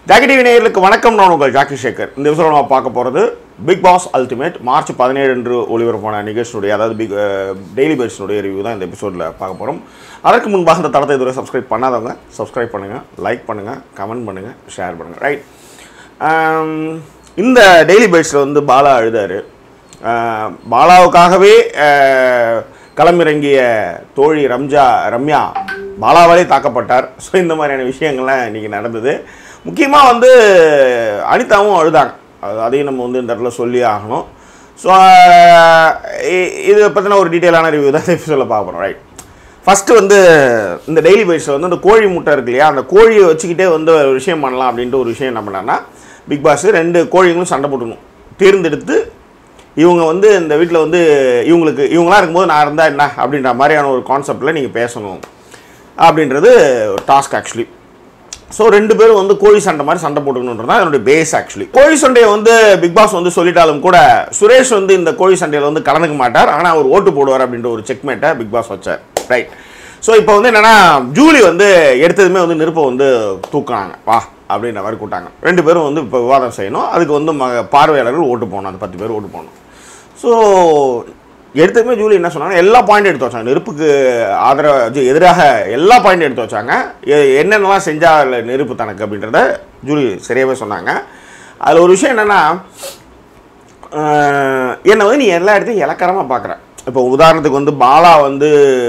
Jackie TV நேயர்களுக்கு வணக்கம் நான் உங்கள் ஜாக்கி சேகர் இந்த எபிசோட நம்ம பார்க்க போகிறது பிக் பாஸ் அல்டிமேட் மார்ச் பதினேழு அன்று ஒளிபரப்பான நிகழ்ச்சியுடைய அதாவது பிக் டெய்லி பேர்ஸினுடைய ரிவ்யூ தான் இந்த எபிசோடில் பார்க்க போகிறோம் அதற்கு முன்பாக இந்த தளத்தை இதுவரை சப்ஸ்கிரைப் பண்ணாதவங்க சப்ஸ்கிரைப் பண்ணுங்கள் லைக் பண்ணுங்கள் கமெண்ட் பண்ணுங்கள் ஷேர் பண்ணுங்கள் ரைட் இந்த டெய்லி பேர்ஸில் வந்து பாலா அழுதாரு ஆஹ் பாலாவுக்காகவே ஆஹ் களமிறங்கிய தோழி ரம்ஜா ரம்யா பாலாவாலே தாக்கப்பட்டார் ஸோ இந்த மாதிரியான விஷயங்கள்லாம் இன்றைக்கி நடந்தது முக்கியமாக வந்து அனிதாவும் அழுதாங்க அது அதையும் நம்ம வந்து இந்த இடத்துல சொல்லி ஆகணும் ஸோ இது பற்றின ஒரு டீட்டெயிலான ரிவ்யூ தான் சொல்ல பார்க்க போகிறோம் ரைட் ஃபஸ்ட்டு வந்து இந்த டெய்லி பேஸில் வந்து அந்த கோழி முட்டை இருக்கு இல்லையா அந்த கோழியை வச்சுக்கிட்டே வந்து ஒரு விஷயம் பண்ணலாம் அப்படின்ட்டு ஒரு விஷயம் என்ன பண்ணான்னா பிக் பாஸ் ரெண்டு கோழிங்களும் சண்டை போட்டுக்கணும் தேர்ந்தெடுத்து இவங்க வந்து இந்த வீட்டில் வந்து இவங்களுக்கு இவங்களாம் இருக்கும்போது நான் இருந்தால் என்ன அப்படின்ற மாதிரியான ஒரு கான்செப்டில் நீங்கள் பேசணும் அப்படின்றது ஒரு டாஸ்க் ஆக்சுவலி ஸோ ரெண்டு பேரும் வந்து கோழி சண்டை மாதிரி சண்டை போட்டுக்கணுன்றது தான் என்னுடைய பேஸ் ஆக்சுவலி கோழி சண்டையை வந்து பிக் பாஸ் வந்து சொல்லிட்டாலும் கூட சுரேஷ் வந்து இந்த கோழி சண்டையில் வந்து கலந்துக்க மாட்டார் ஆனால் அவர் ஓட்டு போடுவார் அப்படின்ற ஒரு செக்மேட்டை பிக் பாஸ் வச்சார் ரைட் ஸோ இப்போ வந்து என்னென்னா ஜூலி வந்து எடுத்ததுமே வந்து நெருப்பை வந்து தூக்குனாங்க வா அப்படின்ற மாதிரி கூட்டாங்க ரெண்டு பேரும் வந்து இப்போ விவாதம் செய்யணும் அதுக்கு வந்து ம பார்வையாளர்கள் ஓட்டு போகணும் அந்த பத்து பேர் ஓட்டு போகணும் ஸோ எடுத்ததுமே ஜூலி என்ன சொன்னாங்க எல்லா பாயிண்ட் எடுத்து வச்சாங்க நெருப்புக்கு ஆதரவு எதிராக எல்லா பாயிண்ட் எடுத்து வச்சாங்க எ- என்னென்னலாம் செஞ்சால் நெருப்பு தனக்கு அப்படின்றத ஜூலி சரியாகவே சொன்னாங்க அதில் ஒரு விஷயம் என்னென்னா என்னை வந்து நீ எல்லா இடத்தையும் இலக்கரமாக பார்க்குற இப்போ உதாரணத்துக்கு வந்து பாலா வந்து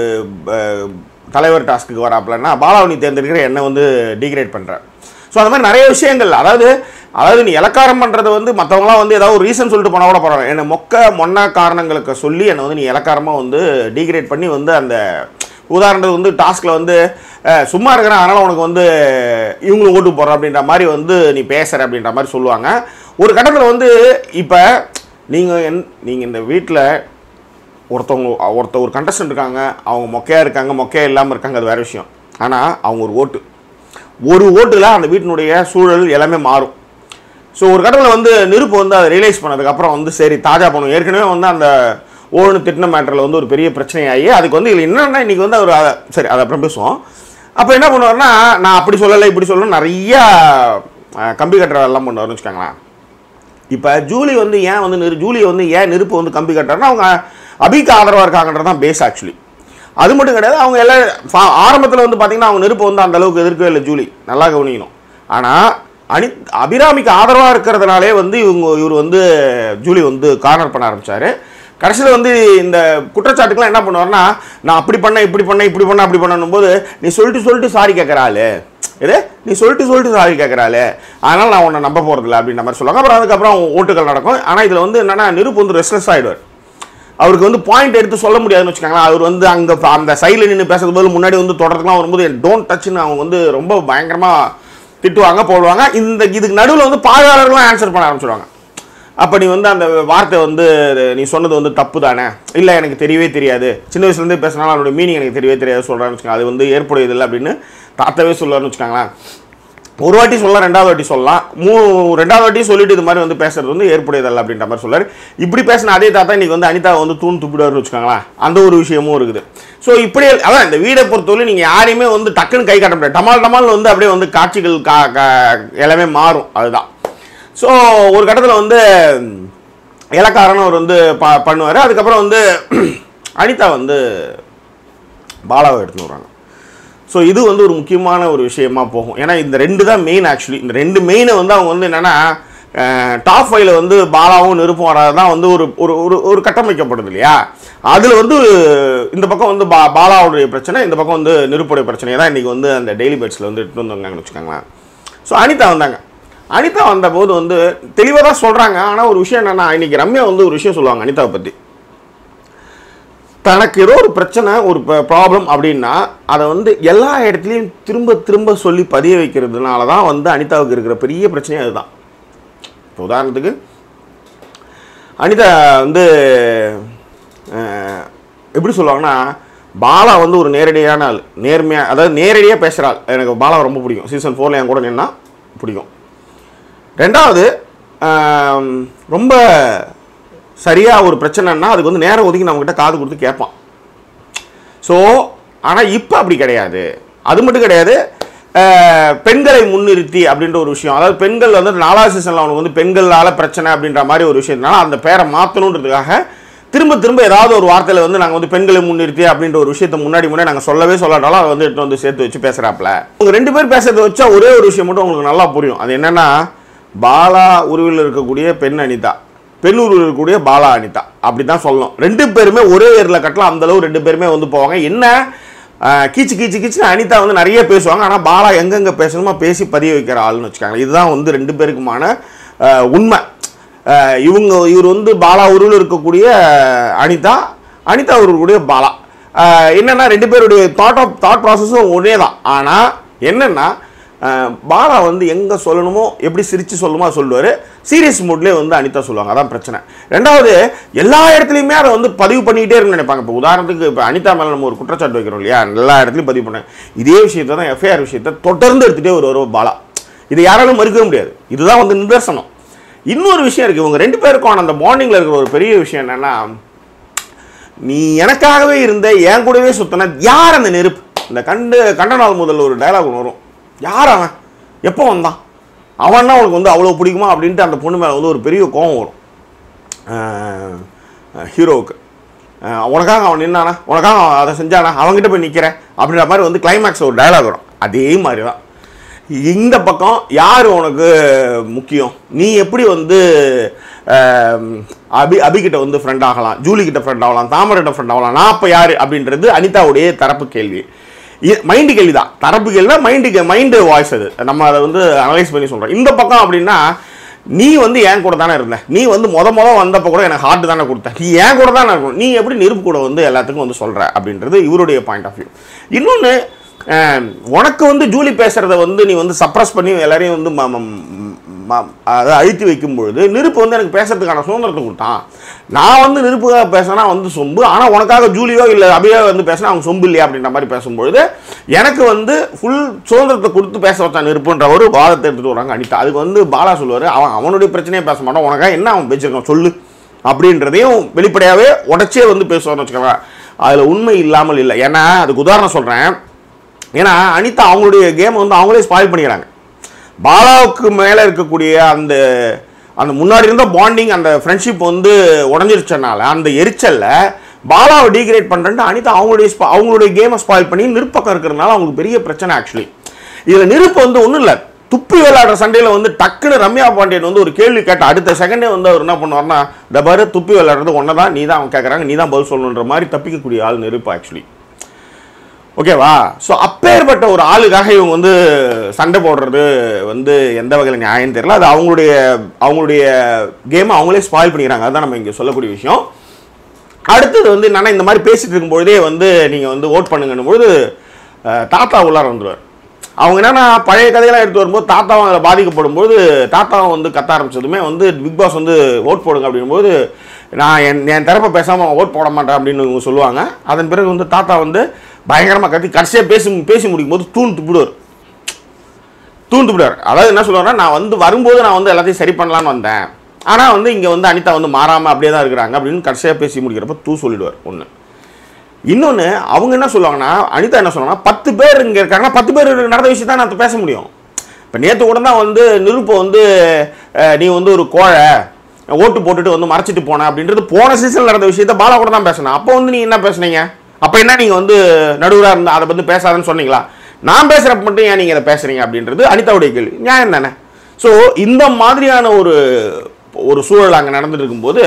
அஹ், தலைவர் டாஸ்க்கு வராப்புலன்னா பாலாவை நீ தேர்ந்தெடுக்கிற என்னை வந்து டிகிரேட் பண்ணுற ஸோ அந்த மாதிரி நிறைய விஷயங்கள் அதாவது அதாவது நீ இலக்காரம் பண்ணுறது வந்து மற்றவங்களாம் வந்து ஏதாவது ஒரு ரீசன் சொல்லிட்டு போனால் கூட பரவாயில்ல என்னை மொக்க மொன்ன காரணங்களுக்கு சொல்லி என்னை வந்து நீ இலக்காரமாக வந்து டிகிரேட் பண்ணி வந்து அந்த உதாரணத்துக்கு வந்து டாஸ்கில் வந்து அஹ், சும்மா இருக்கிறேன் அதனால் உனக்கு வந்து இவங்களும் ஓட்டு போடுற அப்படின்ற மாதிரி வந்து நீ பேசுகிற அப்படின்ற மாதிரி சொல்லுவாங்க ஒரு கட்டத்தில் வந்து இப்போ நீங்கள் என் நீங்கள் இந்த வீட்டில் ஒருத்தவங்க ஒருத்த ஒரு கண்டஸ்டன்ட் இருக்காங்க அவங்க மொக்கையாக இருக்காங்க மொக்கையாக இல்லாமல் இருக்காங்க அது வேறு விஷயம் ஆனால் அவங்க ஒரு ஓட்டு ஒரு ஓட்டில் அந்த வீட்டினுடைய சூழல் எல்லாமே மாறும் ஸோ ஒரு கட்டத்தில் வந்து நெருப்பு வந்து அதை ரியலைஸ் பண்ணதுக்கப்புறம் வந்து சரி தாஜா பண்ணும் ஏற்கனவே வந்து அந்த ஓடுன்னு திட்டின மேட்டரில் வந்து ஒரு பெரிய பிரச்சனையாகி அதுக்கு வந்து இதில் என்னென்னா இன்றைக்கி வந்து அவர் அதை சரி அதை அப்புறம் பேசுவோம் அப்போ என்ன பண்ணுவார்னா நான் அப்படி சொல்லலை இப்படி சொல்லணும் நிறையா அஹ், கம்பி கட்டுற வேலைலாம் பண்ணுவார்னு வச்சுக்கோங்களேன் இப்போ ஜூலி வந்து ஏன் வந்து நெரு ஜூலி வந்து ஏன் நெருப்பு வந்து கம்பி கட்டுறாருன்னா அவங்க அபிக்கு ஆதரவாக இருக்காங்கன்றது தான் பேஸ் ஆக்சுவலி அது மட்டும் கிடையாது அவங்க எல்லாம் ஆரம்பத்தில் வந்து பார்த்தீங்கன்னா அவங்க நெருப்பு வந்து அந்த அளவுக்கு எதிர்க்கவே இல்லை ஜூலி நல்லா கவனிக்கணும் ஆனால் அனி அபிராமிக்கு ஆதரவாக இருக்கிறதுனாலே வந்து இவங்க இவர் வந்து ஜூலி வந்து கார்னர் பண்ண ஆரம்பிச்சாரு கடைசியில் வந்து இந்த குற்றச்சாட்டுக்கெல்லாம் என்ன பண்ணுவார்னா நான் அப்படி பண்ணேன் இப்படி பண்ணேன் இப்படி பண்ணேன் அப்படி பண்ணணும் போது நீ சொல்லிட்டு சொல்லிட்டு சாரி கேட்குற ஆளு இது நீ சொல்லிட்டு சொல்லிட்டு சாரி கேட்குறாளே அதனால் நான் உன்னை நம்ப போகிறதில்ல அப்படின்ற மாதிரி சொல்லுவாங்க அப்புறம் அதுக்கப்புறம் ஓட்டுகள் நடக்கும் ஆனால் இதில் வந்து என்னென்னா நெருப்பு வந்து ரெஸ்ட்லெஸ் ஆகிடுவார் அவருக்கு வந்து பாயிண்ட் எடுத்து சொல்ல முடியாதுன்னு வச்சுக்கோங்களேன் அவர் வந்து அங்கே அந்த சைடில் நின்று பேசுறது போது முன்னாடி வந்து தொடர்றதுக்குலாம் வரும்போது டோன்ட் டச்னு அவங்க வந்து ரொம்ப பயங்கரமாக திட்டுவாங்க போடுவாங்க இந்த இதுக்கு நடுவில் வந்து பார்வையாளர்களும் ஆன்சர் பண்ண ஆரம்பிச்சிடுவாங்க அப்போ நீ வந்து அந்த வார்த்தை வந்து நீ சொன்னது வந்து தப்பு தானே இல்லை எனக்கு தெரியவே தெரியாது சின்ன வயசுலேருந்தே பேசினாலும் அதோட மீனிங் எனக்கு தெரியவே தெரியாது சொல்கிறான்னு வச்சுக்கோங்க அது வந்து ஏற்புடையது இல்லை அப்படின்னு தாத்தாவே சொல்லுவார்னு வச்சுக்கோங்களேன் ஒரு வாட்டி சொல்லலாம் ரெண்டாவது வாட்டி சொல்லலாம் மூ ரெண்டாவது வாட்டி சொல்லிட்டு இது மாதிரி வந்து பேசுறது வந்து ஏற்புடையதல்ல அப்படின்ற மாதிரி சொல்லாரு இப்படி பேசின அதே தாத்தா இன்னைக்கு வந்து அனிதா வந்து தூண் துப்பிடுவார்னு வச்சுக்கோங்களேன் அந்த ஒரு விஷயமும் இருக்குது ஸோ இப்படி அதான் இந்த வீடை பொறுத்தவரை நீங்கள் யாரையுமே வந்து டக்குன்னு கை காட்ட முடியாது டமால் டமால் வந்து அப்படியே வந்து காட்சிகள் கா கா- எல்லாமே மாறும் அதுதான் ஸோ ஒரு கட்டத்தில் வந்து இலக்காரன் அவர் வந்து ப பண்ணுவார் அதுக்கப்புறம் வந்து அனிதா வந்து பாலாவை எடுத்துன்னு வராங்க ஸோ இது வந்து ஒரு முக்கியமான ஒரு விஷயமா போகும் ஏன்னா இந்த ரெண்டு தான் மெயின் ஆக்சுவலி இந்த ரெண்டு மெயினை வந்து அவங்க வந்து என்னென்னா டாப் ஃபைவ்ல வந்து பாலாவும் நெருப்பும் வராது தான் வந்து ஒரு ஒரு ஒரு ஒரு கட்டமைக்கப்படுது இல்லையா அதில் வந்து இந்த பக்கம் வந்து பா பாலாவுடைய பிரச்சனை இந்த பக்கம் வந்து நெருப்புடைய பிரச்சனையை தான் இன்றைக்கி வந்து அந்த டெய்லி பேட்ஸில் வந்து எடுத்துட்டு வந்தாங்கன்னு வச்சுக்கோங்களேன் ஸோ அனிதா வந்தாங்க அனிதா வந்தபோது வந்து தெளிவாக தான் சொல்கிறாங்க ஆனால் ஒரு விஷயம் என்னென்னா இன்னைக்கு ரம்யா வந்து ஒரு விஷயம் சொல்லுவாங்க அனிதாவை பற்றி தனக்கு ஏதோ ஒரு பிரச்சனை ஒரு ப்ராப்ளம் அப்படின்னா அதை வந்து எல்லா இடத்துலையும் திரும்ப திரும்ப சொல்லி பதிய வைக்கிறதுனால தான் வந்து அனிதாவுக்கு இருக்கிற பெரிய பிரச்சனையே அதுதான் இப்போ உதாரணத்துக்கு அனிதா வந்து அஹ், எப்படி சொல்லுவாங்கன்னா பாலா வந்து ஒரு நேரடியான ஆள் நேர்மையாக அதாவது நேரடியாக பேசுகிற ஆள் எனக்கு பாலா ரொம்ப பிடிக்கும் சீசன் ஃபோரில் என் கூட நின்னா பிடிக்கும் ரெண்டாவது ஆம், ரொம்ப சரியாக ஒரு பிரச்சனைன்னா அதுக்கு வந்து நேரம் ஒதுக்கி நம்மக்கிட்ட காது கொடுத்து கேட்பான் ஸோ ஆனால் இப்போ அப்படி கிடையாது அது மட்டும் கிடையாது அஹ், பெண்களை முன்னிறுத்தி அப்படின்ற ஒரு விஷயம் அதாவது பெண்கள் வந்து நாலாவது சீசனில் அவனுக்கு வந்து பெண்களால் பிரச்சனை அப்படின்ற மாதிரி ஒரு விஷயத்தினால அந்த பேரை மாற்றணுன்றதுக்காக திரும்ப திரும்ப ஏதாவது ஒரு வார்த்தையில் வந்து நாங்கள் வந்து பெண்களை முன்னிறுத்தி அப்படின்ற ஒரு விஷயத்தை முன்னாடி முன்னாடி நாங்கள் சொல்லவே சொல்லாட்டாலும் அதை வந்து எடுத்து வந்து சேர்த்து வச்சு பேசுகிறாப்புல உங்க ரெண்டு பேர் பேசுறதை வச்சா ஒரே ஒரு விஷயம் மட்டும் உங்களுக்கு நல்லா புரியும் அது என்னன்னா பாலா உருவில் இருக்கக்கூடிய பெண் அனிதா பெண் உருவில் இருக்கக்கூடிய பாலா அனிதா அப்படி தான் சொல்லணும் ரெண்டு பேருமே ஒரே ஏரில் கட்டலாம் அந்த அளவு ரெண்டு பேருமே வந்து போவாங்க என்ன ஆஹ், கீச்சு கீச்சு கீச்சுன்னு அனிதா வந்து நிறைய பேசுவாங்க ஆனால் பாலா எங்கெங்கே பேசணுமோ பேசி பதிய வைக்கிற ஆள்னு வச்சுக்காங்க இதுதான் வந்து ரெண்டு பேருக்குமான ஆஹ், உண்மை ஆஹ், இவங்க இவர் வந்து பாலா உருவில் இருக்கக்கூடிய அனிதா அனிதா உருவில் இருக்கக்கூடிய பாலா ஆஹ், என்னன்னா ரெண்டு பேருடைய தாட் ஆஃப் தாட் ப்ராசஸும் ஒரே தான் ஆனால் என்னன்னா ஆஹ், பாலா வந்து எங்கே சொல்லணுமோ எப்படி சிரித்து சொல்லணுமோ அதை சொல்லுவார் சீரியஸ் மூட்லேயே வந்து அனிதா சொல்லுவாங்க அதான் பிரச்சனை ரெண்டாவது எல்லா இடத்துலையுமே அதை வந்து பதிவு பண்ணிக்கிட்டே இருக்குன்னு நினைப்பாங்க இப்போ உதாரணத்துக்கு இப்போ அனிதா மேலே நம்ம ஒரு குற்றச்சாட்டு வைக்கிறோம் இல்லையா எல்லா இடத்துலையும் பதிவு பண்ணேன் இதே விஷயத்தை தான் எஃப்ஐஆர் விஷயத்தை தொடர்ந்து எடுத்துகிட்டே ஒரு வருவ பாலா இதை யாராலும் மறுக்கவே முடியாது இதுதான் வந்து நிதர்சனம் இன்னொரு விஷயம் இருக்குது இவங்க ரெண்டு பேருக்கான அந்த பாண்டிங்கில் இருக்கிற ஒரு பெரிய விஷயம் என்னென்னா நீ எனக்காகவே இருந்த என் கூடவே சுத்தின யார் அந்த நெருப்பு இந்த கண்டு கண்டனால் முதல்ல ஒரு டயலாக் ஒன்று வரும் யார் அவன் எப்போ வந்தான் அவன்னா உனக்கு வந்து அவ்வளோ பிடிக்குமா அப்படின்ட்டு அந்த பொண்ணு மேலே வந்து ஒரு பெரிய கோபம் வரும் ஆஹ், ஹீரோவுக்கு ஆஹ், உனக்காக அவன் நின்னானா உனக்காக அவன் அதை செஞ்சானா அவன்கிட்ட போய் நிற்கிறேன் அப்படின்ற மாதிரி வந்து கிளைமேக்ஸ் ஒரு டயலாக் வரும் அதே மாதிரி தான் இந்த பக்கம் யார் உனக்கு முக்கியம் நீ எப்படி வந்து ஆம், அபி அபிகிட்ட வந்து ஃப்ரெண்ட் ஆகலாம் ஜூலி கிட்ட ஃப்ரெண்ட் ஆகலாம் தாமரைகிட்ட ஃப்ரெண்ட் ஆகலாம் நான் அப்போ யார் அப்படின்றது அனிதாவுடைய தரப்பு கேள்வி மைண்டு கேள்வி தான் தரப்பு கேள்வி மைண்டு மைண்டு வாய்ஸ் அது நம்ம அதை வந்து அனலைஸ் பண்ணி சொல்கிறோம் இந்த பக்கம் அப்படின்னா நீ வந்து என் கூட தானே இருந்த நீ வந்து முத முத வந்தப்போ கூட எனக்கு ஹார்ட் தானே கொடுத்த நீ என் கூட தானே இருக்கணும் நீ எப்படி நெருப்பு கூட வந்து எல்லாத்துக்கும் வந்து சொல்கிற அப்படின்றது இவருடைய பாயிண்ட் ஆஃப் வியூ இன்னொன்று உனக்கு வந்து ஜூலி பேசுகிறத வந்து நீ வந்து சப்ரஸ் பண்ணி எல்லாரையும் வந்து ம- ம- ம- அதை அழுத்தி வைக்கும் பொழுது நெருப்பு வந்து எனக்கு பேசுறதுக்கான சுதந்திரத்தை கொடுத்தான் நான் வந்து நெருப்புக்காக பேசினா வந்து சொம்பு ஆனால் உனக்காக ஜூலியோ இல்லை அபியோ வந்து பேசினா அவங்க சொம்பு இல்லையா அப்படின்ற மாதிரி பேசும்பொழுது எனக்கு வந்து ஃபுல் சுதந்திரத்தை கொடுத்து பேச வச்சான் நெருப்புன்ற ஒரு வாதத்தை எடுத்துகிட்டு வராங்க அனிதா அதுக்கு வந்து பாலா சொல்லுவார் அவன் அவனுடைய பிரச்சனையே பேச மாட்டான் உனக்காக என்ன அவன் பேசியிருக்கான் சொல்லு அப்படின்றதையும் வெளிப்படையாகவே உடச்சே வந்து பேசுவார்னு வச்சுக்கோங்க அதில் உண்மை இல்லாமல் இல்லை ஏன்னா அதுக்கு உதாரணம் சொல்கிறேன் ஏன்னா அனிதா அவங்களுடைய கேம் வந்து அவங்களே ஸ்பாயில் பண்ணிக்கிறாங்க பாலாவுக்கு மேலே இருக்கக்கூடிய அந்த அந்த முன்னாடி இருந்த பாண்டிங் அந்த ஃப்ரெண்ட்ஷிப் வந்து உடஞ்சிருச்சனால அந்த எரிச்சல்ல பாலாவை டீக்ரேட் பண்ணுறேன்ட்டு அனிதா அவங்களுடைய spa- அவங்களுடைய கேமை ஸ்பாயில் பண்ணி நெருப்பக்கம் இருக்கிறதுனால அவங்களுக்கு பெரிய பிரச்சனை ஆக்சுவலி இதில் நெருப்பு வந்து ஒன்றும் இல்லை துப்பி விளையாடுற சண்டையில் வந்து டக்குன்னு ரம்யா பாண்டியன் வந்து ஒரு கேள்வி கேட்ட அடுத்த செகண்டே வந்து அவர் என்ன பண்ணுவார்னா இந்த பாரு துப்பி விளையாடுறது ஒன்று தான் நீ தான் அவன் கேட்குறாங்க நீ தான் பதில் சொல்லணுன்ற மாதிரி தப்பிக்கக்கூடிய ஆள் நெருப்பு ஆக்சுவலி ஓகேவா ஸோ அப்பேற்பட்ட ஒரு ஆளுக்காக இவங்க வந்து சண்டை போடுறது வந்து எந்த வகையில் நியாயம் தெரியல அது அவங்களுடைய அவங்களுடைய கேமை அவங்களே ஸ்பாயில் பண்ணிக்கிறாங்க அதுதான் நம்ம இங்கே சொல்லக்கூடிய விஷயம் அடுத்தது வந்து என்னன்னா இந்த மாதிரி பேசிட்டு இருக்கும்பொழுதே வந்து நீங்கள் வந்து ஓட் பண்ணுங்கன்னும் பொழுது அஹ், தாத்தா உள்ளார வந்துடுவார் அவங்க என்னன்னா பழைய கதையெல்லாம் எடுத்து வரும்போது தாத்தாவும் அதில் பாதிக்கப்படும் போது தாத்தாவும் வந்து கத்த ஆரம்பிச்சதுமே வந்து பிக் பாஸ் வந்து ஓட் போடுங்க அப்படிங்கும்போது நான் என் என் தரப்பை பேசாமல் ஓட் போட மாட்டேன் அப்படின்னு இவங்க சொல்லுவாங்க அதன் பிறகு வந்து தாத்தா வந்து பயங்கரமாக கத்தி கடைசியாக பேசி பேசி முடிக்கும் போது தூண் துப்பிடுவார் தூண்டு விடுவார் அதாவது என்ன சொல்லுவாருன்னா நான் வந்து வரும்போது நான் வந்து எல்லாத்தையும் சரி பண்ணலான்னு வந்தேன் ஆனால் வந்து இங்கே வந்து அனிதா வந்து மாறாமல் அப்படியே தான் இருக்கிறாங்க அப்படின்னு கடைசியாக பேசி முடிக்கிறப்ப தூ சொல்லிடுவார் ஒன்று இன்னொன்று அவங்க என்ன சொல்லுவாங்கன்னா அனிதா என்ன சொல்லுவாங்கன்னா பத்து பேர் இங்கே இருக்காங்கன்னா பத்து பேர் நடந்த விஷயம் தான் நான் பேச முடியும் இப்போ நேற்று கூட தான் வந்து நிருப்பை வந்து அஹ், நீ வந்து ஒரு கோழை ஓட்டு போட்டுட்டு வந்து மறைச்சிட்டு போன அப்படின்றது போன சீசனில் நடந்த விஷயத்த பாலா கூட தான் பேசினேன் அப்போ வந்து நீங்கள் என்ன பேசுனீங்க அப்போ என்ன நீங்கள் வந்து நடுவராக இருந்தால் அதை பற்றி பேசாதன்னு சொன்னீங்களா நான் பேசுகிறப்ப மட்டும் ஏன் நீங்கள் இதை பேசுகிறீங்க அப்படின்றது அனிதாவுடைய கேள்வி நியாயம் தானே ஸோ இந்த மாதிரியான ஒரு ஒரு சூழல் அங்கே நடந்துட்டு இருக்கும்போது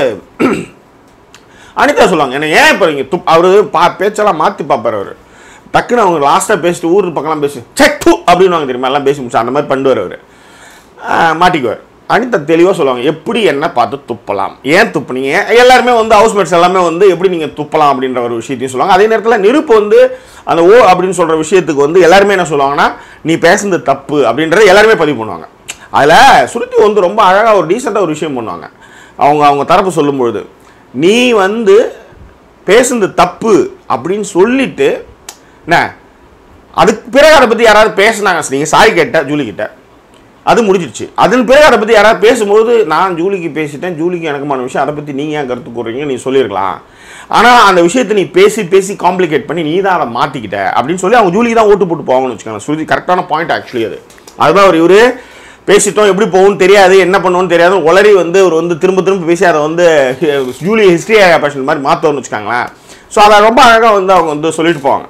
அனிதா சொல்லுவாங்க என்ன ஏன் இப்போ நீங்கள் துப் அவர் பா பேச்செல்லாம் மாற்றி பார்ப்பார் அவர் டக்குன்னு அவங்க லாஸ்ட்டாக பேசிட்டு ஊர் பக்கம்லாம் பேசி செட்டு அப்படின்னு தெரியுமா எல்லாம் பேசி முடிச்சு அந்த மாதிரி பண்ணுவார் அவர் மாட்டிக்குவார் அனிதா தெளிவாக சொல்லுவாங்க எப்படி என்ன பார்த்து துப்பலாம் ஏன் துப்புனீங்க எல்லாருமே வந்து ஹவுஸ்மேட்ஸ் எல்லாமே வந்து எப்படி நீங்கள் துப்பலாம் அப்படின்ற ஒரு விஷயத்தையும் சொல்லுவாங்க அதே நேரத்தில் நெருப்பு வந்து அந்த ஓ அப்படின்னு சொல்கிற விஷயத்துக்கு வந்து எல்லாருமே என்ன சொல்லுவாங்கன்னா நீ பேசுனது தப்பு அப்படின்றத எல்லாருமே பதிவு பண்ணுவாங்க அதில் சுருத்தி வந்து ரொம்ப அழகாக ஒரு டீசெண்டாக ஒரு விஷயம் பண்ணுவாங்க அவங்க அவங்க தரப்பு சொல்லும்பொழுது நீ வந்து பேசுனது தப்பு அப்படின்னு சொல்லிட்டு என்ன அதுக்கு பிறகு அதை பற்றி யாராவது பேசுனாங்க நீங்கள் சாய் கேட்ட ஜூலி கிட்ட அது முடிஞ்சிடுச்சு அதன் பிறகு அதை பற்றி யாராவது பேசும்போது நான் ஜூலிக்கு பேசிட்டேன் ஜூலிக்கு எனக்குமான விஷயம் அதை பற்றி நீங்கள் ஏன் கருத்து கூறுறீங்க நீ சொல்லியிருக்கலாம் ஆனால் அந்த விஷயத்தை நீ பேசி பேசி காம்ப்ளிகேட் பண்ணி நீ தான் அதை மாற்றிக்கிட்ட அப்படின்னு சொல்லி அவங்க ஜூலிக்கு தான் ஓட்டு போட்டு போவாங்கன்னு வச்சுக்கோங்க ஸ்ருதி கரெக்டான பாயிண்ட் ஆக்சுவலி அது அதுதான் அவர் இவரு பேசிட்டோம் எப்படி போகும்னு தெரியாது என்ன பண்ணுவோம்னு தெரியாது உளறி வந்து அவர் வந்து திரும்ப திரும்ப பேசி அதை வந்து ஜூலி ஹிஸ்ட்ரி பேஷன் மாதிரி மாற்றோம்னு வச்சுக்காங்களேன் ஸோ அதை ரொம்ப அழகாக வந்து அவங்க வந்து சொல்லிட்டு போவாங்க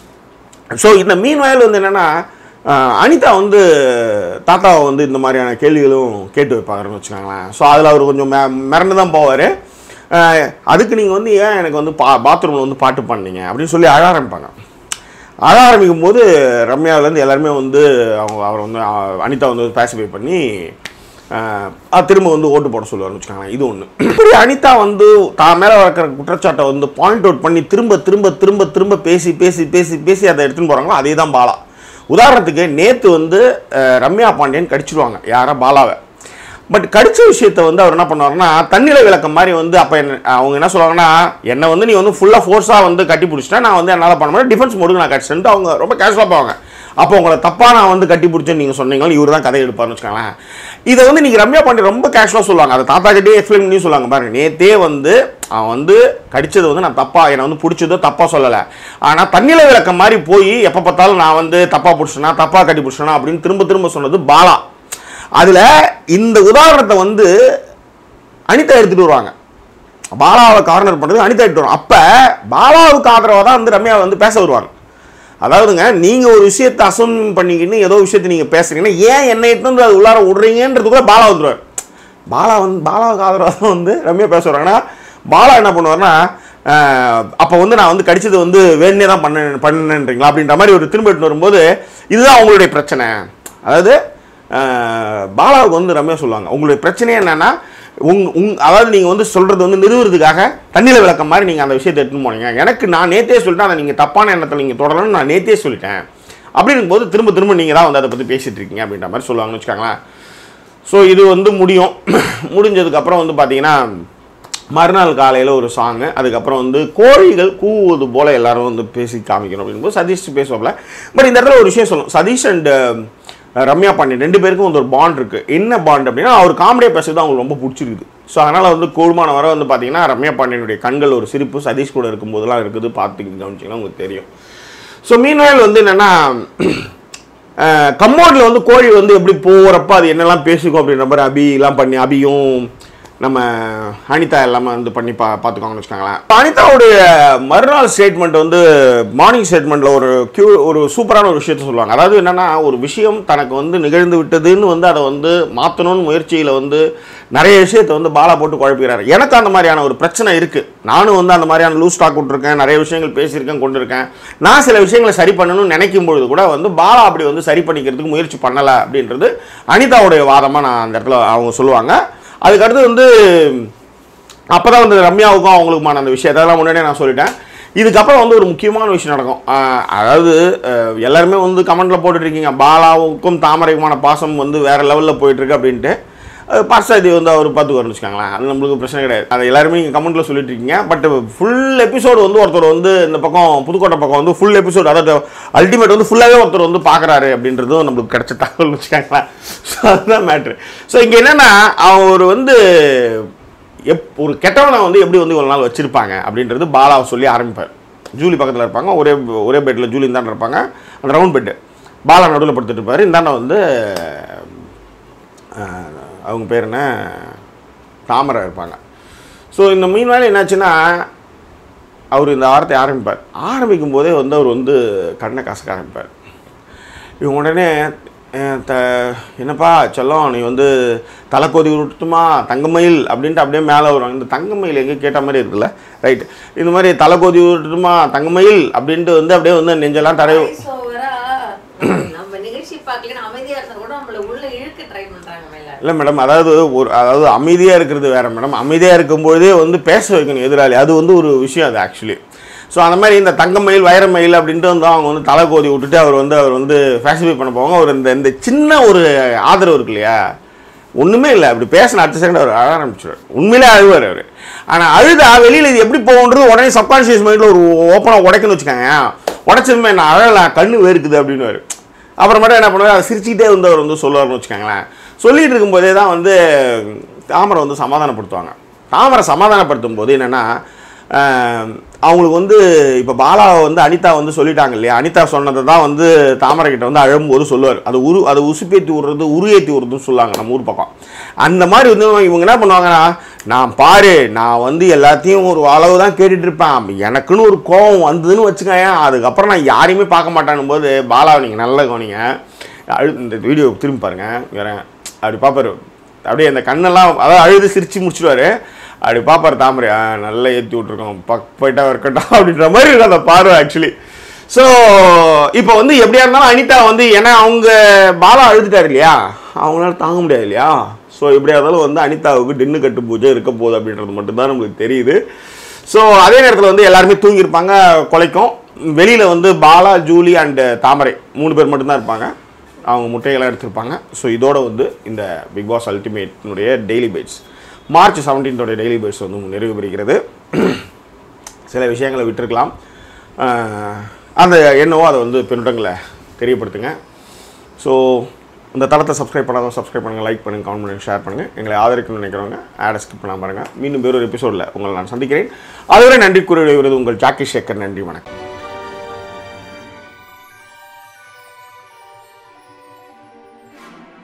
ஸோ இந்த மீன் வயல் வந்து என்னென்னா அனிதா வந்து தாத்தாவை வந்து இந்த மாதிரியான கேள்விகளும் கேட்டு வைப்பாருன்னு வச்சுக்கோங்களேன் ஸோ அதில் அவர் கொஞ்சம் மெ மிரண்டு தான் போவார் அதுக்கு நீங்கள் வந்து ஏன் எனக்கு வந்து பா பாத்ரூமில் வந்து பாட்டு பண்ணீங்க அப்படின்னு சொல்லி அழ ஆரம்பிப்பாங்க அழ ஆரம்பிக்கும் போது ரம்யாவிலேருந்து எல்லாருமே வந்து அவங்க அவரை வந்து அஹ், அனிதா வந்து பேசிஃபை பண்ணி அஹ், அஹ், திரும்ப வந்து ஓட்டு போட சொல்லுவார்னு வச்சுக்கோங்களேன் இது ஒன்று இப்படி அனிதா வந்து தான் மேலே வைக்கிற குற்றச்சாட்டை வந்து பாயிண்ட் அவுட் பண்ணி திரும்ப திரும்ப திரும்ப திரும்ப பேசி பேசி பேசி பேசி அதை எடுத்துன்னு போகிறாங்களோ அதே தான் பாலா உதாரணத்துக்கு நேற்று வந்து அஹ், ரம்யா பாண்டியன் கடிச்சிருவாங்க யாரா பாலாவை பட் கடிச்ச விஷயத்த வந்து அவர் என்ன பண்ணுவாருன்னா தண்ணில விளக்கம் மாதிரி வந்து அப்போ என்ன அவங்க என்ன சொல்லுவாங்கன்னா என்னை வந்து நீ வந்து ஃபுல்லாக ஃபோர்ஸாக வந்து கட்டி பிடிச்சிட்டா நான் வந்து என்னால் பண்ண முடியும் டிஃபென்ஸ் மோடுக்கு நான் கடிச்சிட்டு அவங்க ரொம்ப கேஷுவலாக போவாங்க அப்போ உங்களை தப்பாக நான் வந்து கட்டி பிடிச்சேன்னு நீங்கள் சொன்னீங்களா இவர் தான் கதை எடுப்பார்னு வச்சுக்கோங்களேன் இதை வந்து நீங்கள் ரம்யா பாண்டி ரொம்ப கேஷுவலாக சொல்லுவாங்க அதை தாத்தா கிட்டே எக்ஸ்பிளைன் பண்ணி சொல்லுவாங்க பாருங்க நேத்தே வந்து அவன் வந்து கடிச்சது வந்து நான் தப்பா என்னை வந்து பிடிச்சதோ தப்பாக சொல்லலை ஆனால் தண்ணில விளக்கம் மாதிரி போய் எப்போ பார்த்தாலும் நான் வந்து தப்பாக பிடிச்சேனா தப்பாக கட்டி பிடிச்சேனா அப்படின்னு திரும்ப திரும்ப சொன்னது பாலா அதில் இந்த உதாரணத்தை வந்து அனிதா எடுத்துட்டு வருவாங்க பாலாவை கார்னர் பண்ணுறது அனிதா எடுத்துட்டு வருவாங்க அப்போ பாலாவுக்கு ஆதரவாக தான் வந்து ரம்யா வந்து பேச வருவாங்க அதாவதுங்க நீங்கள் ஒரு விஷயத்தை அசம் பண்ணிக்கின்னு ஏதோ விஷயத்தை நீங்கள் பேசுறீங்கன்னா ஏன் என்னை எடுத்து வந்து அது உள்ளார விடுறீங்கன்றதுக்குள்ள பாலா வந்துடுவார் பாலா வந்து பாலாவுக்கு ஆதரவாக தான் வந்து ரம்யா பேச வருவாங்கன்னா பாலா என்ன பண்ணுவார்னா அப்போ வந்து நான் வந்து கடிச்சது வந்து வேணே தான் பண்ண பண்ணேன்றீங்களா அப்படின்ற மாதிரி ஒரு திரும்ப எடுத்து வரும்போது இதுதான் அவங்களுடைய பிரச்சனை அதாவது அஹ், பாலாவுக்கு வந்து ரம்யா சொல்லுவாங்க உங்களுடைய பிரச்சனையே என்னன்னா உங் உங் அதாவது நீங்கள் வந்து சொல்கிறது வந்து நிறுவுறதுக்காக தண்ணியில் விளக்கம் மாதிரி நீங்கள் அந்த விஷயத்தை எடுத்துன்னு போனீங்க எனக்கு நான் நேத்தே சொல்லிட்டேன் அதை நீங்கள் தப்பான எண்ணத்தில் நீங்கள் தொடரணும்னு நான் நேத்தே சொல்லிட்டேன் அப்படின்னும் போது திரும்ப திரும்ப நீங்கள் தான் வந்து அதை பற்றி பேசிகிட்டு இருக்கீங்க அப்படின்ற மாதிரி சொல்லுவாங்கன்னு வச்சுக்கோங்களேன் ஸோ இது வந்து முடியும் முடிஞ்சதுக்கப்புறம் வந்து பார்த்தீங்கன்னா மறுநாள் காலையில் ஒரு சாங்கு அதுக்கப்புறம் வந்து கோழிகள் கூவுவது போல் எல்லாரும் வந்து பேசி காமிக்கணும் அப்படின்போது சதீஷ் பேசுவாப்ல பட் இந்த இடத்துல ஒரு விஷயம் சொல்லணும் சதீஷ் அண்ட் ரம்யா பாண்டியன் ரெண்டு பேருக்கும் வந்து ஒரு பாண்ட் இருக்குது என்ன பாண்ட் அப்படின்னா அவர் காமெடியாக பேசுறது அவங்களுக்கு ரொம்ப பிடிச்சிருக்குது ஸோ அதனால் வந்து கூடுமான வரை வந்து பார்த்தீங்கன்னா ரம்யா பாண்டியனுடைய கண்கள் ஒரு சிரிப்பு சதீஷ் கூட இருக்கும்போதெல்லாம் இருக்குது பார்த்து கவனிச்சிங்கன்னா உங்களுக்கு தெரியும் ஸோ மீன்வயல் வந்து என்னென்னா கம்மோடில் வந்து கோழி வந்து எப்படி போகிறப்ப அது என்னெல்லாம் பேசிக்கும் அப்படின்ற மாதிரி அபிலாம் பண்ணி அபியும் நம்ம அனிதா எல்லாமே வந்து பண்ணி பா பார்த்துக்கோங்கன்னு வச்சுக்கோங்களேன் அனிதாவுடைய மறுநாள் ஸ்டேட்மெண்ட் வந்து மார்னிங் ஸ்டேட்மெண்ட்டில் ஒரு கியூ ஒரு சூப்பரான ஒரு விஷயத்த சொல்லுவாங்க அதாவது என்னென்னா ஒரு விஷயம் தனக்கு வந்து நிகழ்ந்து விட்டதுன்னு வந்து அதை வந்து மாற்றணும்னு முயற்சியில் வந்து நிறைய விஷயத்தை வந்து பாலா போட்டு குழப்பிக்கிறாரு எனக்கு அந்த மாதிரியான ஒரு பிரச்சனை இருக்குது நானும் வந்து அந்த மாதிரியான லூஸ் ஸ்டாக் விட்டுருக்கேன் நிறைய விஷயங்கள் பேசியிருக்கேன் கொண்டு இருக்கேன் நான் சில விஷயங்களை சரி பண்ணணும்னு நினைக்கும் பொழுது கூட வந்து பாலா அப்படி வந்து சரி பண்ணிக்கிறதுக்கு முயற்சி பண்ணலை அப்படின்றது அனிதாவுடைய வாதமாக நான் அந்த இடத்துல அவங்க சொல்லுவாங்க அதுக்கடுத்து வந்து அப்போ தான் வந்து ரம்யாவுக்கும் அவங்களுக்குமான அந்த விஷயம் அதெல்லாம் முன்னாடியே நான் சொல்லிட்டேன் இதுக்கப்புறம் வந்து ஒரு முக்கியமான விஷயம் நடக்கும் ஆஹ் அதாவது அஹ் எல்லாருமே வந்து கமெண்ட்டில் போட்டுட்ருக்கீங்க பாலாவுக்கும் தாமரைக்குமான பாசம் வந்து வேறு லெவலில் போயிட்டுருக்கு அப்படின்ட்டு பார்சாதி வந்து அவர் பார்த்துக்குவார்னு வச்சுக்கோங்களேன் அது நம்மளுக்கு பிரச்சனை கிடையாது அது எல்லாருமே நீங்கள் கமெண்ட்டில் சொல்லிட்டு இருக்கீங்க பட் ஃபுல் எபிசோடு வந்து ஒருத்தர் வந்து இந்த பக்கம் புதுக்கோட்டை பக்கம் வந்து ஃபுல் எபிசோடு அதாவது அல்டிமேட் வந்து ஃபுல்லாகவே ஒருத்தர் வந்து பார்க்குறாரு அப்படின்றதும் நம்மளுக்கு கிடைச்ச தகவல் வச்சுக்கோங்களேன் ஸோ அதுதான் மேட்ரு ஸோ இங்கே என்னென்னா அவர் வந்து எப் ஒரு கெட்டவனை வந்து எப்படி வந்து இவ்வளோ நாள் வச்சுருப்பாங்க அப்படின்றது பாலாவை சொல்லி ஆரம்பிப்பார் ஜூலி பக்கத்தில் இருப்பாங்க ஒரே ஒரே பெட்டில் ஜூலி இந்தாண்ட இருப்பாங்க அந்த ரவுண்ட் பெட்டு பாலா நடுவில் படுத்துட்டு இருப்பார் இந்தாண்ட வந்து அஹ், அவங்க பேர் என்ன தாமரை இருப்பாங்க ஸோ இந்த மீன் வேலை என்னாச்சுன்னா அவர் இந்த வாரத்தை ஆரம்பிப்பார் ஆரம்பிக்கும் போதே வந்து அவர் வந்து கண்ணை கசக்க ஆரம்பிப்பார் இவங்க உடனே அஹ், த என்னப்பா செல்லம் நீ வந்து தலைக்கோதி விட்டுட்டுமா தங்கமயில் அப்படின்ட்டு அப்படியே மேலே வருவாங்க இந்த தங்கமயில் எங்கே கேட்ட மாதிரி இருக்குல்ல ரைட் இந்த மாதிரி தலைக்கோதி விட்டுட்டுமா தங்கமயில் அப்படின்ட்டு வந்து அப்படியே வந்து நெஞ்செல்லாம் தடவை Voice over-ஆ, நம்ம நிகழ்ச்சி பார்க்கலன்னு அமைதியா இருந்தா கூட நம்மள உள்ள இழுக்க ட்ரை பண்றாங்க மேல இல்லை மேடம் அதாவது ஒரு அதாவது அமைதியாக இருக்கிறது வேற மேடம் அமைதியாக இருக்கும்போதே வந்து பேச வைக்கணும் எதிராளி அது வந்து ஒரு விஷயம் அது ஆக்சுவலி ஸோ அந்த மாதிரி இந்த தங்கமயில் வைரமயில் அப்படின்ட்டு வந்து அவங்க வந்து தலை கோதி விட்டுட்டு அவர் வந்து அவர் வந்து ஃபேசிஃபை பண்ண போவாங்க அவர் இந்த இந்த சின்ன ஒரு ஆதரவு இருக்கு இல்லையா ஒன்றுமே இல்லை அப்படி பேசின அடுத்த செகண்ட் அவர் அழ ஆரம்பிச்சிடுவார் உண்மையிலே அழுவார் அவர் ஆனால் அழுதா வெளியில் இது எப்படி போகுன்றது உடனே சப்கான்ஷியஸ் மைண்டில் ஒரு ஓப்பனாக உடைக்கணும்னு வச்சுக்கோங்க உடைச்சதுமே நான் அழலாம் கண்ணு வேர்க்குது அப்படின்னு அப்புறமேட்டு என்ன பண்ணுவார் அதை சிரிச்சுக்கிட்டே வந்து அவர் வந்து சொல்லுவார்னு வச்சுக்கோங்களேன் சொல்லிட்டு இருக்கும்போதே தான் வந்து தாமரை வந்து சமாதானப்படுத்துவாங்க தாமரை சமாதானப்படுத்தும் போது என்னென்னா ஆஹ் அவங்களுக்கு வந்து இப்போ பாலாவை வந்து அனிதா வந்து சொல்லிட்டாங்க இல்லையா அனிதா சொன்னதை தான் வந்து தாமரை கிட்ட வந்து அழும்போது சொல்லுவார் அது உரு அதை உசுப்பேத்தி விடுறது உருஏத்தி விடுறதுன்னு சொல்லுவாங்க நம்ம ஊர் பக்கம் அந்த மாதிரி வந்து இவங்க என்ன பண்ணுவாங்கன்னா நான் பாரு நான் வந்து எல்லாத்தையும் ஒரு அளவு தான் கேட்டுட்டு இருப்பேன் எனக்குன்னு ஒரு கோவம் வந்ததுன்னு வச்சுக்கோங்க அதுக்கப்புறம் நான் யாரையுமே பார்க்க மாட்டேன்னு போது பாலாவை நீங்கள் நல்லா கவனிங்க அழு இந்த வீடியோ திரும்பி பாருங்க வேற அப்படி பார்ப்பாரு அப்படியே அந்த கண்ணெல்லாம் அதாவது அழுது சிரிச்சு முடிச்சிடுவாரு அப்படி பார்ப்பாரு தாமரை ஆ, நல்லா ஏற்றி விட்ருக்கோம் பக் போயிட்டா இருக்கட்டும் அப்படின்ற மாதிரி இருக்கும் அந்த பார்வை ஆக்சுவலி ஸோ இப்போ வந்து எப்படியா இருந்தாலும் அனிதா வந்து ஏன்னா அவங்க பாலா அழுதுட்டாரு இல்லையா அவங்களால தாங்க முடியாது இல்லையா ஸோ எப்படியா இருந்தாலும் வந்து அனிதாவுக்கு டின்னு கட்டு பூஜை இருக்க போகுது அப்படின்றது மட்டும்தான் நம்மளுக்கு தெரியுது ஸோ அதே நேரத்தில் வந்து எல்லாருமே தூங்கியிருப்பாங்க கொலைக்கும் வெளியில் வந்து பாலா ஜூலி அண்டு தாமரை மூணு பேர் மட்டும்தான் இருப்பாங்க அவங்க முட்டைகளாக எடுத்திருப்பாங்க ஸோ இதோட வந்து இந்த பிக் பாஸ் அல்டிமேட்னுடைய டெய்லி பைட்ஸ் மார்ச் செவன்டீன்த்தோடைய டெய்லி பைட்ஸ் வந்து நிறைவு பெறுகிறது சில விஷயங்களை விட்டுருக்கலாம் ஆஹ் அந்த என்னவோ அதை வந்து பின்னூட்டங்களை தெரியப்படுத்துங்க ஸோ இந்த தளத்தை சப்ஸ்கிரைப் பண்ணாதவங்க சப்ஸ்கிரைப் பண்ணுங்கள் லைக் பண்ணுங்கள் கமெண்ட் பண்ணுங்கள் ஷேர் பண்ணுங்கள் எங்களை ஆதரிக்கணும்னு நினைக்கிறவங்க ஆடை ஸ்கிப் பண்ணாம பாருங்கள் மீண்டும் வேறொரு எபிசோடில் உங்களை நான் சந்திக்கிறேன் அதுவரை நன்றி கூறி விடுவது உங்கள் ஜாக்கி சேகர் நன்றி வணக்கம்